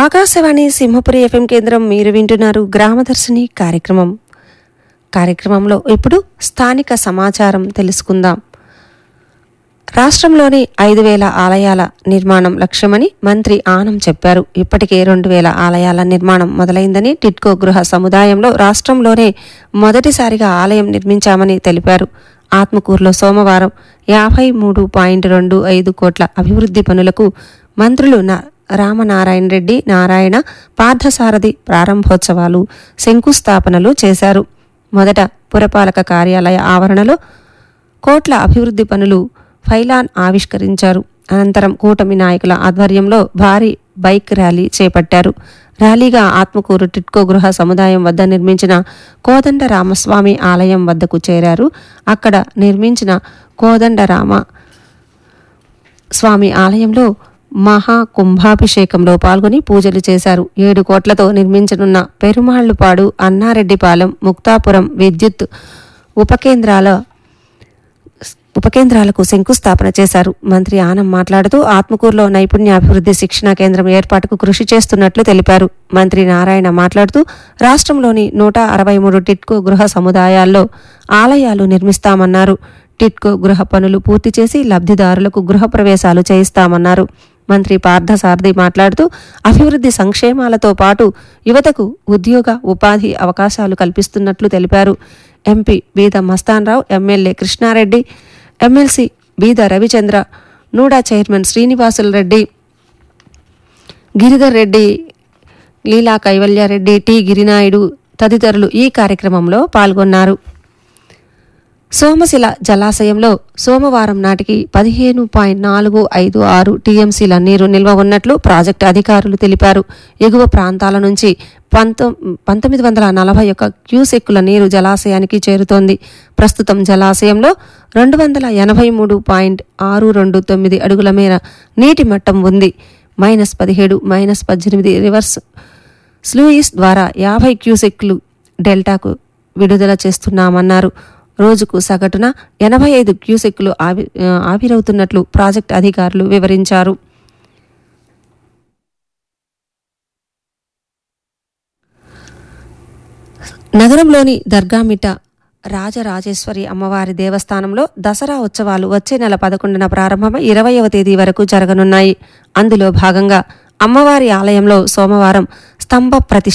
Akashvani Simhapuri FM కేంద్రం మీరు వింటున్నారు గ్రామదర్శిని కార్యక్రమం కార్యక్రమంలో ఇప్పుడు స్థానిక సమాచారం తెలుసుకుందాం రాష్ట్రంలోని ఐదు వేల ఆలయాల నిర్మాణం లక్ష్యమని మంత్రి ఆనం చెప్పారు ఇప్పటికే రెండు వేల ఆలయాల నిర్మాణం మొదలైందని టిట్కో గృహ సముదాయంలో రాష్ట్రంలోనే మొదటిసారిగా ఆలయం నిర్మించామని తెలిపారు ఆత్మకూరులో సోమవారం యాభై మూడు పాయింట్ రెండు ఐదు కోట్ల అభివృద్ధి పనులకు మంత్రులు నా- రామనారాయణ రెడ్డి నారాయణ పార్థసారథి ప్రారంభోత్సవాలు శంకుస్థాపనలు చేశారు మొదట పురపాలక కార్యాలయ ఆవరణలో కోట్ల అభివృద్ధి పనులు ఫైలాన్ ఆవిష్కరించారు అనంతరం కూటమి నాయకుల ఆధ్వర్యంలో భారీ బైక్ ర్యాలీ చేపట్టారు ర్యాలీగా ఆత్మకూరు టిట్కో గృహ సముదాయం వద్ద నిర్మించిన కోదండ రామస్వామి ఆలయం వద్దకు చేరారు అక్కడ నిర్మించిన కోదండ రామ స్వామి ఆలయంలో మహా కుంభాభిషేకంలో పాల్గొని పూజలు చేశారు ఏడు కోట్లతో నిర్మించనున్న పెరుమాళ్లుపాడు అన్నారెడ్డిపాలెం ముక్తాపురం విద్యుత్ ఉపకేంద్రాల ఉపకేంద్రాలకు శంకుస్థాపన చేశారు మంత్రి ఆనం మాట్లాడుతూ ఆత్మకూరులో నైపుణ్యాభివృద్ధి శిక్షణా కేంద్రం ఏర్పాటుకు కృషి చేస్తున్నట్లు తెలిపారు మంత్రి నారాయణ మాట్లాడుతూ రాష్ట్రంలోని నూట అరవై మూడు టిట్కో గృహ సముదాయాల్లో ఆలయాలు నిర్మిస్తామన్నారు టిట్కో గృహ పనులు పూర్తి చేసి లబ్ధిదారులకు గృహ ప్రవేశాలు చేయిస్తామన్నారు మంత్రి పార్థసారథి మాట్లాడుతూ అభివృద్ధి సంక్షేమాలతో పాటు యువతకు ఉద్యోగ ఉపాధి అవకాశాలు కల్పిస్తున్నట్లు తెలిపారు ఎంపీ బీద Mastan Rao MLA Krishna Reddy MLC Beeda Ravichandra NUDA chairman Srinivasulu Reddy Giridhar Reddy Leela Kaivalya Reddy T Giri Naidu తదితరులు ఈ కార్యక్రమంలో పాల్గొన్నారు సోమశిల జలాశయంలో సోమవారం నాటికి పదిహేను పాయింట్ నాలుగు ఐదు ఆరు టీఎంసీల నీరు నిల్వ ఉన్నట్లు ప్రాజెక్టు అధికారులు తెలిపారు ఎగువ ప్రాంతాల నుంచి పంతొ పంతొమ్మిది వందల నలభై ఒక్క క్యూసెక్కుల నీరు జలాశయానికి చేరుతోంది ప్రస్తుతం జలాశయంలో రెండు వందల ఎనభై మూడు పాయింట్ ఆరు రెండు తొమ్మిది అడుగుల మేర నీటి మట్టం ఉంది మైనస్ పదిహేడు మైనస్ పద్దెనిమిది రివర్స్ స్లూయిస్ ద్వారా యాభై క్యూసెక్లు డెల్టాకు విడుదల చేస్తున్నామన్నారు రోజుకు సగటున ఎనభై ఐదు క్యూసెక్లు ఆవి ఆ, ఆవిరవుతున్నట్లు ప్రాజెక్ట్ అధికారులు వివరించారు నగరంలోని దర్గామిట్ట రాజరాజేశ్వరి అమ్మవారి దేవస్థానంలో దసరా ఉత్సవాలు వచ్చే నెల పదకొండున ప్రారంభమై ఇరవయవ తేదీ వరకు జరగనున్నాయి అందులో భాగంగా అమ్మవారి ఆలయంలో సోమవారం స్తంభ ప్రతిష్ఠ